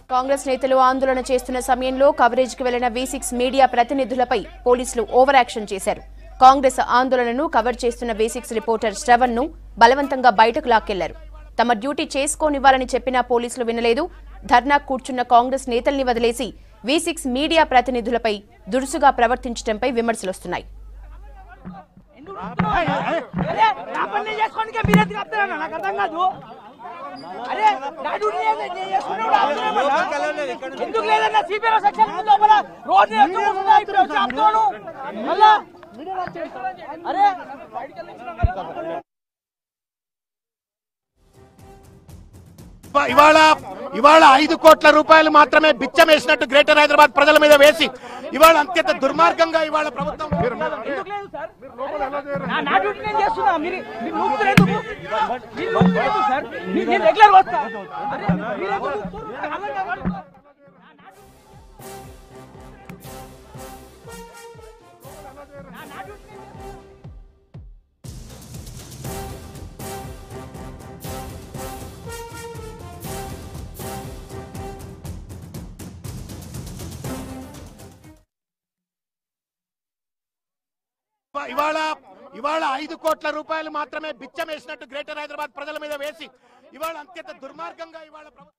కాంగ్రెస్ నేతలు ఆందోళన చేస్తున్న సమయంలో కవరేజ్కి వెళ్లిన వి సిక్స్ మీడియా ప్రతినిధులపై పోలీసులు ఓవర్ యాక్షన్ చేశారు కాంగ్రెస్ ఆందోళనను కవర్ చేస్తున్న వి సిక్స్ రిపోర్టర్ శ్రవణ్ ను బలవంతంగా బయటకు లాక్కెళ్లారు తమ డ్యూటీ చేసుకోనివ్వాలని చెప్పినా పోలీసులు వినలేదు ధర్నా కూర్చున్న కాంగ్రెస్ నేతల్ని వదిలేసి వి సిక్స్ మీడియా ప్రతినిధులపై దురుసుగా ప్రవర్తించడంపై విమర్శలొస్తున్నాయి అరే నా పని నేను చేసుకోనికే మీరు ఎందుకు ఆపుతారన్న? నాకు అర్థం కాదు అరే నా డ్యూటీ నేను- నేను చేసుకునేవాడు ఆపుతున్నామన్నా? ఎందుకు లేదన్న సిపిఐ సెక్షన్ ముందు లోపల రోడ్ మీద వచ్చి కూర్చున్నా, ఇప్పుడు వచ్చి ఆపుతున్నాను మళ్ళా అరే ఇవాళ ఇవాళ ఐదు కోట్ల రూపాయలు మాత్రమే బిచ్చం వేసినట్టు గ్రేటర్ హైదరాబాద్ ప్రజల మీద వేసి ఇవాళ అత్యంత దుర్మార్గంగా ఇవాళ ప్రభుత్వం ఎందుకు లేదు సార్ నా- నా డ్యూటీ నేను చేస్తున్నా మీరు మీరు నూపుతారు ఎందుకు మీరు నూపుతారు ఎందుకు సార్ మీరు నేను రెగ్యులర్ వస్తా అరే మీరు ఎందుకు నూపుతారు? అర్థం కాదు. నా- నా డ్యూటీ నేను ఇవాళ ఇవాళ ఐదు కోట్ల రూపాయలు మాత్రమే బిచ్చం వేసినట్టు గ్రేటర్ హైదరాబాద్ ప్రజల మీద వేసి ఇవాళ అత్యంత దుర్మార్గంగా ఇవాళ ప్రభుత్వం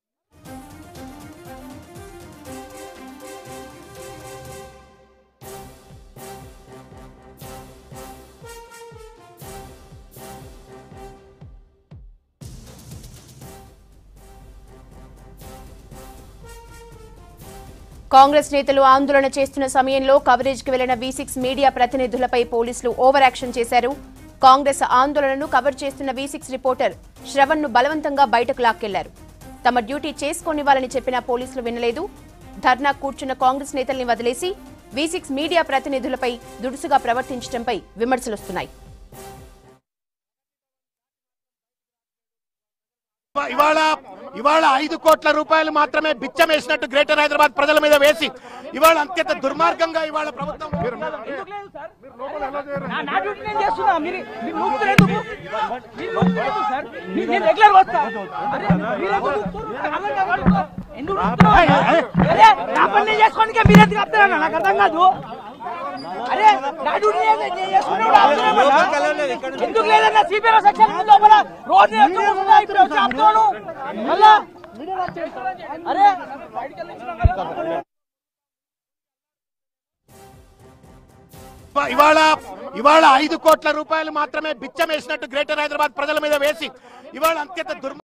కాంగ్రెస్ నేతలు ఆందోళన చేస్తున్న సమయంలో కవరేజ్కి వెళ్లిన వి సిక్స్ మీడియా ప్రతినిధులపై పోలీసులు ఓవర్ యాక్షన్ చేశారు కాంగ్రెస్ ఆందోళనను కవర్ చేస్తున్న వి సిక్స్ రిపోర్టర్ శ్రవణ్ ను బలవంతంగా బయటకు లాక్కెళ్లారు తమ డ్యూటీ చేసుకోనివ్వాలని చెప్పినా పోలీసులు వినలేదు ధర్నా కూర్చున్న కాంగ్రెస్ నేతల్ని వదిలేసి వి సిక్స్ మీడియా ప్రతినిధులపై దుడుసుగా ప్రవర్తించడంపై విమర్శలొస్తున్నాయి ఇవాళ ఇవాళ ఐదు కోట్ల రూపాయలు మాత్రమే బిచ్చం వేసినట్టు గ్రేటర్ హైదరాబాద్ ప్రజల మీద వేసి ఇవాళ అత్యంత దుర్మార్గంగా ఇవాళ ప్రభుత్వం ఎందుకు లేదు సార్ నా- నా డ్యూటీ నేను చేస్తున్నా మీరు మీరు నూపుతారు ఎందుకు మీరు నూపుతారు ఎందుకు సార్ మీరు నేను రెగ్యులర్ వస్తా అరే మీరు ఎందుకు నూపుతారు? అర్థం కాదు. ఎందుకు నూపుతున్నారు? అరే నా పని నేను చేసుకోనికే మీరు ఎందుకు ఆపుతారన్న? నాకు అర్థం కాదు అరే నా డ్యూటీ నేను- నేను చేసుకునేవాడు ఆపుతున్నామన్నా? ఎందుకు లేదన్న సిపిఐ సెక్షన్ ముందు లోపల రోడ్ మీద వచ్చి కూర్చున్నా, ఇప్పుడు వచ్చి ఆపుతున్నాను మళ్ళా అరే ఇవాళ ఇవాళ ఐదు కోట్ల రూపాయలు మాత్రమే బిచ్చం వేసినట్టు గ్రేటర్ హైదరాబాద్ ప్రజల మీద వేసి ఇవాళ అత్యంత దుర్మ